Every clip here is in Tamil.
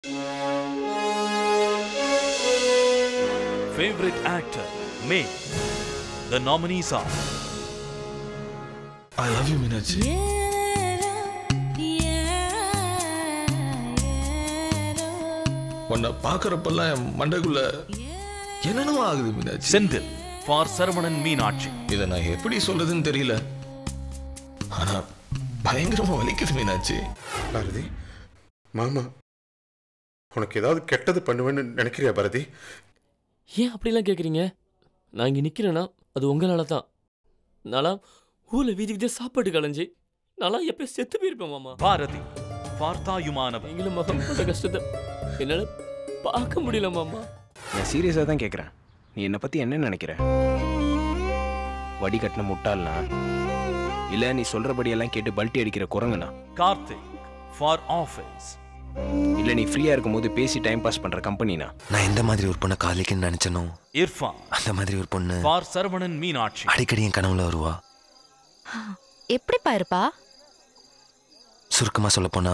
Favorite actor, male. The nominees are I love you Meenakshi உன்னை பார்க்கறப்பெல்லாம் என் மண்டைக்குள்ள என்னென்னமோ ஆகுது Meenakshi Sendil for Saravanan Meenakshi. இதை நான் எப்படி சொல்றதுன்னு தெரியல ஆனா பயங்கரமா வலிக்குது மீனாட்சி பாரதி மாமா உனக்கு ஏதாவது கெட்டது பண்ணுவேன்னு நினைக்கிறியா பாரதி ஏன் அப்படிலாம் கேட்குறீங்க நான் இங்கே நிற்கிறேன்னா அது உங்களால தான் நான்லாம் ஊரில் வீதி வீதியாக சாப்பாடு கலைஞ்சி நான்லாம் எப்பயும் செத்து போயிருப்பேன் மாமா Bharati for Tayumanava. நீங்களும் மகன் பட்ட கஷ்டத்தை என்னால் பார்க்க முடியல மாமா நான் சீரியஸாக தான் கேட்குறேன் நீ என்னை பற்றி என்ன நினைக்கிற வடி கட்டின முட்டாள்னா இல்லை நீ சொல்கிறபடியெல்லாம் கேட்டு பல்ட்டி அடிக்கிற குரங்குனா Karthik for Office. இல்லை நீ ஃப்ரீயாக இருக்கும்போது பேசி டைம் பாஸ் பண்ணுற கம்பெனினா நான் எந்த மாதிரி ஒரு பொண்ணை காதலிக்கன்னு நினைச்சனோ Irfan அந்த மாதிரி ஒரு பொண்ணு for Saravanan Meenakshi. அடிக்கடி என் கனவுல வருவா எப்படிப்பா இருப்பா சுருக்கமா சொல்ல போனா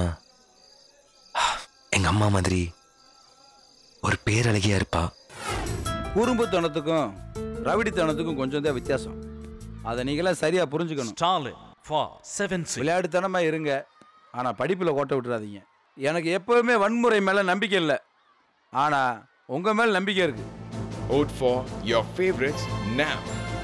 எங்க அம்மா மாதிரி ஒரு பேரழகியா இருப்பா குறும்புத்தனத்துக்கும் ரவிடித்தனத்துக்கும் கொஞ்சம் தான் வித்தியாசம் அதை நீங்களாம் சரியா புரிஞ்சுக்கணும் Stalin for Seven Six. விளையாட்டுத்தனமா இருங்க ஆனா படிப்புல கோட்டை விட்டுறாதீங்க எனக்கு எப்பவுமே வன்முறை மேல நம்பிக்கை இல்லை ஆனா உங்க மேல நம்பிக்கை இருக்கு Vote for your favorites now.